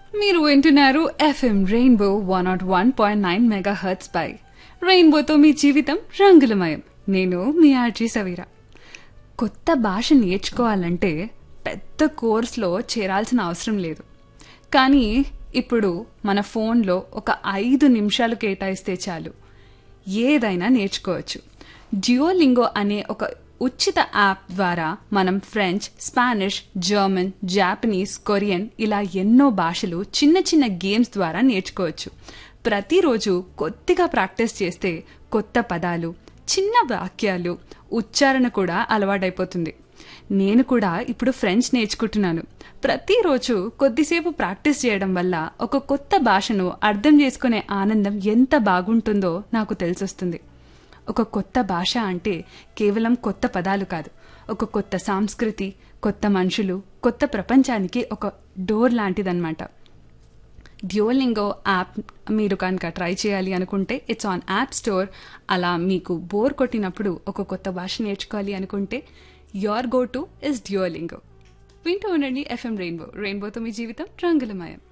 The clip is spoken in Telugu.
మీరు వింటున్నారు FM rainbow one nought one point nine mega hertz పై రెయిన్బోతో మీ జీవితం రంగులమయం నేను మీ ఆర్జీ సవీరా కొత్త భాష నేర్చుకోవాలంటే పెద్ద కోర్స్లో చేరాల్సిన అవసరం లేదు కానీ ఇప్పుడు మన ఫోన్లో ఒక ఐదు నిమిషాలు కేటాయిస్తే చాలు ఏదైనా నేర్చుకోవచ్చు జియోలింగో అనే ఒక ఉచిత యాప్ ద్వారా మనం French Spanish German Japanese Korean ఇలా ఎన్నో భాషలు చిన్న చిన్న గేమ్స్ ద్వారా నేర్చుకోవచ్చు ప్రతిరోజు కొద్దిగా ప్రాక్టీస్ చేస్తే కొత్త పదాలు చిన్న వాక్యాలు ఉచ్చారణ కూడా అలవాటైపోతుంది నేను కూడా ఇప్పుడు ఫ్రెంచ్ నేర్చుకుంటున్నాను ప్రతిరోజు కొద్దిసేపు ప్రాక్టీస్ చేయడం వల్ల ఒక కొత్త భాషను అర్థం చేసుకునే ఆనందం ఎంత బాగుంటుందో నాకు తెలిసొస్తుంది ఒక కొత్త భాష అంటే కేవలం కొత్త పదాలు కాదు ఒక కొత్త సంస్కృతి కొత్త మనుషులు కొత్త ప్రపంచానికి ఒక డోర్ లాంటిదన్నమాట డ్యోలింగో యాప్ మీరు కనుక ట్రై చేయాలి అనుకుంటే ఇట్స్ ఆన్ యాప్ స్టోర్ అలా మీకు బోర్ కొట్టినప్పుడు ఒక కొత్త భాష నేర్చుకోవాలి అనుకుంటే your go to is Duolingo వింటూ ఉండండి ఎఫ్ఎం రెయిన్బో రెయిన్బోతో మీ జీవితం రంగులమయం